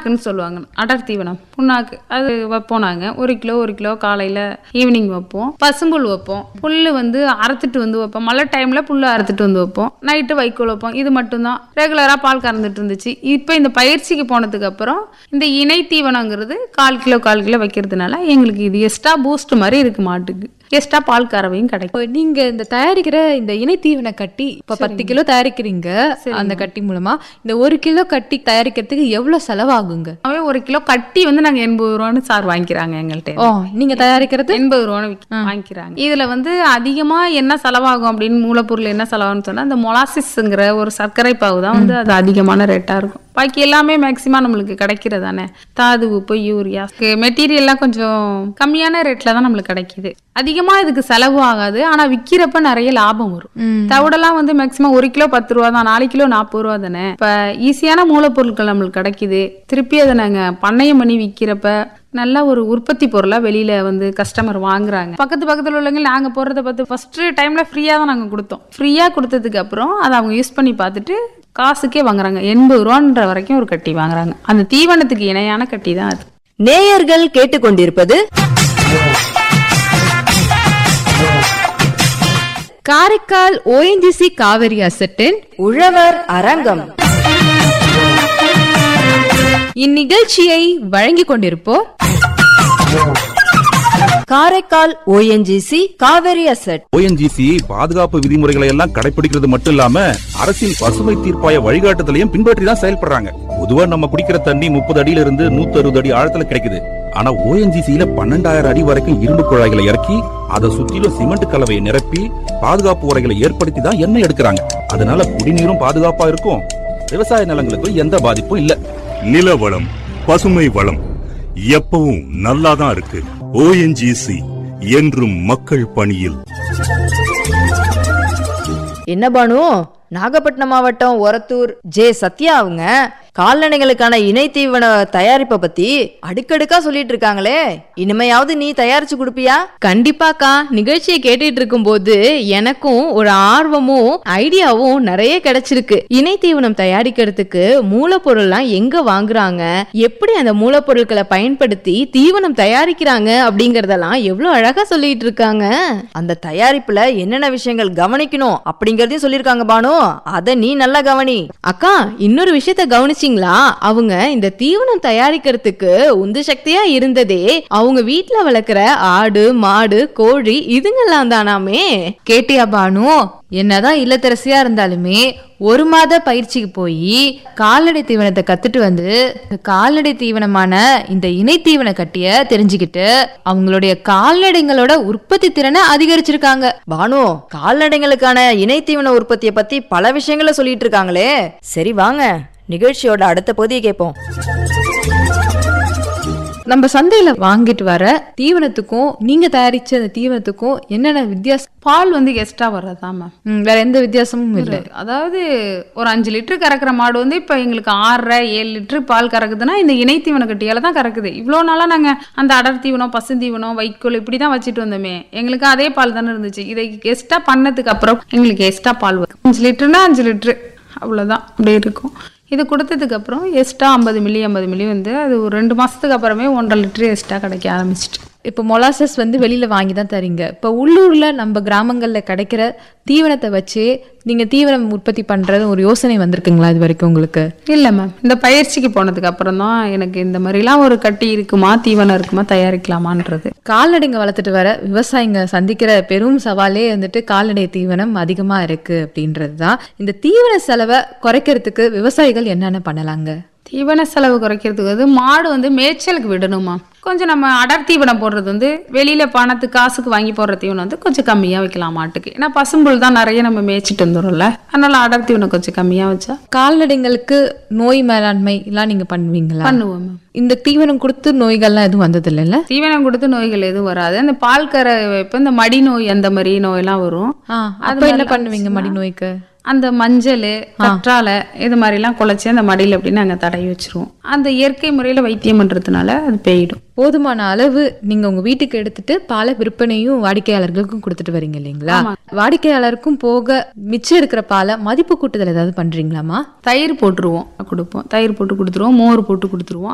புண்ணாக்குன்னு சொல்லுவாங்க அடர் தீவனம் புண்ணாக்கு அது வைப்போம் நாங்க ஒரு கிலோ ஒரு கிலோ காலையில ஈவினிங் வைப்போம் பசும்புல் வைப்போம் புல்லு வந்து அறுத்துட்டு வந்து வைப்போம் மழை டைம்ல புல்லு அறுத்துட்டு வந்து வைப்போம் நைட்டு வைக்கோல் வைப்போம் இது மட்டும்தான் ரெகுலரா பால் கறந்துட்டு இருந்துச்சு இப்போ இந்த பயிற்சிக்கு போனதுக்கு அப்புறம் இந்த இணை தீவனங்கிறது கால் கிலோ கால் கிலோ வைக்கிறதுனால எங்களுக்கு இது எக்ஸ்ட்ரா பூஸ்ட் மாதிரி இருக்கு மாட்டுக்கு எக்ஸ்ட்ரா பால் கறவையும் கிடைக்கும் இப்போ நீங்க இந்த தயாரிக்கிற இந்த இணை தீவன கட்டி இப்ப பத்து கிலோ தயாரிக்கிறீங்க அந்த கட்டி மூலமா இந்த ஒரு கிலோ கட்டி தயாரிக்கிறதுக்கு எவ்வளவு செலவாகுங்க அவே ஒரு கிலோ கட்டி வந்து நாங்க எண்பது ரூபான்னு சார் வாங்கிக்கிறாங்க எங்கள்கிட்ட ஓ நீங்க தயாரிக்கிறது எண்பது ரூபான்னு விக்க- வாங்கிக்கிறாங்க இதுல வந்து அதிகமா என்ன செலவாகும் அப்படின்னு மூலப்பொருள் என்ன செலவாகும்னு சொன்னா இந்த மொலாசிஸ்ங்கிற ஒரு சர்க்கரை பாவு தான் வந்து அது அதிகமான ரேட்டா இருக்கும் பாக்கி எல்லாமே மேக்சிமம் நம்மளுக்கு கிடைக்கிறது தானே தாது உப்பு யூரியா மெட்டீரியல்லாம் கொஞ்சம் கம்மியான ரேட்ல தான் நம்மளுக்கு கிடைக்குது அதிகமா இதுக்கு செலவு ஆகாது ஆனா விக்கிறப்ப நிறைய லாபம் வரும் தவிடெல்லாம் வந்து மேக்சிமம் ஒரு கிலோ பத்து ரூபா தான் நாலு கிலோ நாற்பது ரூபா தானே இப்ப ஈஸியான மூலப்பொருட்கள் நம்மளுக்கு கிடைக்குது திருப்பி அதை நாங்க பண்ணையம் பண்ணி விக்கிறப்ப நல்ல ஒரு உற்பத்தி பொருளா வெளியில வந்து கஸ்டமர் வாங்குறாங்க பக்கத்து பக்கத்துல உள்ளவங்க நாங்க போடுறத பார்த்து ஃபர்ஸ்ட் டைம்ல ஃப்ரீயா தான் நாங்க கொடுத்தோம் ஃப்ரீயா கொடுத்ததுக்கு அப்புறம் அதை அவங்க யூஸ் பண்ணி பார்த்துட்டு காசுக்கே வாங்குறாங்க எண்பது ரூபான்ற வரைக்கும் ஒரு கட்டி வாங்குறாங்க அந்த தீவனத்துக்கு இணையான கட்டி தான் அது நேயர்கள் கேட்டுக்கொண்டிருப்பது காரைக்கால் ஓஎன்ஜிசி காவிரி அசட்டின் உழவர் அரங்கம் இந்நிகழ்ச்சியை வழங்கிக் கொண்டிருப்போர் Karaikal ONGC Cauvery asset ONGC பாதுகாப்பு விதிமுறைகளை எல்லாம் கடைபிடிக்கிறது மட்டும் இல்லாம அரசின் பசுமை தீர்ப்பாய வழிகாட்டுதலையும் பின்பற்றி தான் செயல்படுறாங்க பொதுவா நம்ம குடிக்கிற தண்ணி முப்பது அடியில இருந்து நூத்தி அறுபது அடி ஆழத்துல கிடைக்குது ஆனா ஓஎன்ஜிசியில பன்னெண்டாயிரம் அடி வரைக்கும் இரும்பு குழாய்களை இறக்கி அதை சுத்திலும் சிமெண்ட் கலவையை நிரப்பி பாதுகாப்பு உரைகளை ஏற்படுத்தி தான் எண்ணெய் எடுக்கிறாங்க அதனால குடிநீரும் பாதுகாப்பா இருக்கும் விவசாய நிலங்களுக்கும் எந்த பாதிப்பும் இல்ல நில வளம் பசுமை வளம் எப்பவும் நல்லாதான் இருக்கு ஓஎன்ஜிசி என்றும் மக்கள் பணியில் என்ன பானு நாகப்பட்டினம் மாவட்டம் ஒரத்தூர் ஜே சத்யா அவங்க கால்நடைகளுக்கான இணை தீவன தயாரிப்பை பத்தி அடுக்கடுக்கா சொல்லிட்டு இருக்காங்களே இனிமையாவது நீ தயாரிச்சு கொடுப்பியா கண்டிப்பாக்கா நிகழ்ச்சியை கேட்டுட்டு இருக்கும்போது எனக்கும் ஒரு ஆர்வமும் ஐடியாவும் நிறைய கிடைச்சிருக்கு இணை தீவனம் தயாரிக்கிறதுக்கு மூலப்பொருள்லாம் எங்க வாங்குறாங்க எப்படி அந்த மூலப்பொருட்களை பயன்படுத்தி தீவனம் தயாரிக்கிறாங்க அப்படிங்கறதெல்லாம் எவ்வளவு அழகா சொல்லிட்டு இருக்காங்க அந்த தயாரிப்புல என்னென்ன விஷயங்கள் கவனிக்கணும் அப்படிங்கறதையும் சொல்லியிருக்காங்க பானு அத நீ நல்லா கவனி அக்கா இன்னொரு விஷயத்த கவனிச்சிங்களா அவங்க இந்த தீவனம் தயாரிக்கிறதுக்கு உந்து சக்தியா இருந்ததே அவங்க வீட்ல வளர்க்குற ஆடு மாடு கோழி இதுங்கெல்லாம் தானாமே கேட்டியா பானு என்னதான் இல்லத்தரசியா இருந்தாலுமே ஒரு மாத பயிற்சிக்கு போய் கால்நடை தீவனத்தை கத்துட்டு வந்து கால்நடை தீவனமான இந்த இணை தீவன கட்டிய தெரிஞ்சுக்கிட்டு அவங்களுடைய கால்நடைங்களோட உற்பத்தி திறனை அதிகரிச்சிருக்காங்க பானு கால்நடைகளுக்கான இணை தீவன உற்பத்தியை பத்தி பல விஷயங்களை சொல்லிட்டு இருக்காங்களே சரி வாங்க நிகழ்ச்சியோட அடுத்த பகுதியை கேட்போம் நம்ம சந்தையில வாங்கிட்டு வர தீவனத்துக்கும் நீங்க தயாரிச்ச அந்த தீவனத்துக்கும் என்னென்ன வித்தியாசம் பால் வந்து எக்ஸ்ட்ரா வர்றதாம் மேம் ம், வேற எந்த வித்தியாசமும் இல்லை அதாவது ஒரு அஞ்சு லிட்டர் கறக்கிற மாடு வந்து இப்போ எங்களுக்கு ஆறரை ஏழு லிட்டர் பால் கறக்குதுன்னா இந்த இணை தீவன கட்டியால தான் கறக்குது இவ்வளோ நாளாக நாங்கள் அந்த அடர் தீவனம் பசுந்தீவனம் வைக்கோல் இப்படி தான் வச்சுட்டு வந்தோமே எங்களுக்கு அதே பால் தானே இருந்துச்சு இதை எக்ஸ்ட்ரா பண்ணதுக்கு அப்புறம் எங்களுக்கு எக்ஸ்ட்ரா பால் வரும் அஞ்சு லிட்டர்னா அஞ்சு லிட்டரு அவ்வளோதான் அப்படியே இருக்கும் இது கொடுத்ததுக்கு அப்புறம் எக்ஸ்ட்ரா ஐம்பது மில்லி ஐம்பது மில்லி வந்து அது ஒரு ரெண்டு மாசத்துக்கு அப்புறமே ஒன்றரை லிட்டர் எக்ஸ்ட்ரா கிடைக்க ஆரம்பிச்சிட்டு இப்போ மொலாசஸ் வந்து வெளியில வாங்கி தான் தரீங்க இப்போ உள்ளூர்ல நம்ம கிராமங்கள்ல கிடைக்கிற தீவனத்தை வச்சு நீங்க தீவனம் உற்பத்தி பண்றது ஒரு யோசனை வந்திருக்குங்களா இது வரைக்கும் உங்களுக்கு இல்லை மேம் இந்த பயிற்சிக்கு போனதுக்கு அப்புறம் தான் எனக்கு இந்த மாதிரிலாம் ஒரு கட்டி இருக்குமா தீவனம் இருக்குமா தயாரிக்கலாமான்றது கால்நடைங்க வளர்த்துட்டு வர விவசாயிங்க சந்திக்கிற பெரும் சவாலே வந்துட்டு கால்நடை தீவனம் அதிகமா இருக்கு அப்படின்றது தான் இந்த தீவன செலவை குறைக்கிறதுக்கு விவசாயிகள் என்னென்ன பண்ணலாங்க தீவன செலவு குறைக்கிறதுக்கு வந்து மாடு வந்து மேய்ச்சலுக்கு விடணுமா கொஞ்சம் நம்ம அடர் தீவனம் போடுறது வந்து வெளியில பணத்துக்கு காசுக்கு வாங்கி போடுற தீவனம் வந்து கொஞ்சம் கம்மியா வைக்கலாம் மாட்டுக்கு ஏன்னா பசும்புல் தான் நிறைய நம்ம மேய்ச்சிட்டு வந்துடும்ல அதனால அடர் தீவனம் கொஞ்சம் கம்மியா வச்சா கால்நடைங்களுக்கு நோய் மேலாண்மை எல்லாம் நீங்க பண்ணுவீங்களா பண்ணுவோம் மேம் இந்த தீவனம் கொடுத்து நோய்கள்லாம் எதுவும் வந்தது இல்லைல்ல தீவனம் கொடுத்து நோய்கள் எதுவும் வராது அந்த பால் கரை வைப்ப இந்த மடி நோய் அந்த மாதிரி நோயெல்லாம் வரும் ஆ, அப்ப என்ன பண்ணுவீங்க மடி நோய்க்கு அந்த மஞ்சள் கற்றாழை இது மாதிரிலாம் குழச்சி அந்த மடியில் அப்படி நாங்கள் தடவி வச்சிருவோம் அந்த இயற்கை முறையில் வைத்தியம் பண்ணுறதுனால அது போயிடும் போதுமான அளவு நீங்க உங்க வீட்டுக்கு எடுத்துட்டு பாலை விற்பனையும் வாடிக்கையாளர்களுக்கும் கொடுத்துட்டு வரீங்க இல்லைங்களா வாடிக்கையாளருக்கும் போக மிச்சம் இருக்கிற பாலை மதிப்பு கூட்டுதல் ஏதாவது பண்றீங்களாமா தயிர் போட்டுருவோம் கொடுப்போம் தயிர் போட்டு கொடுத்துருவோம் மோர் போட்டு கொடுத்துருவோம்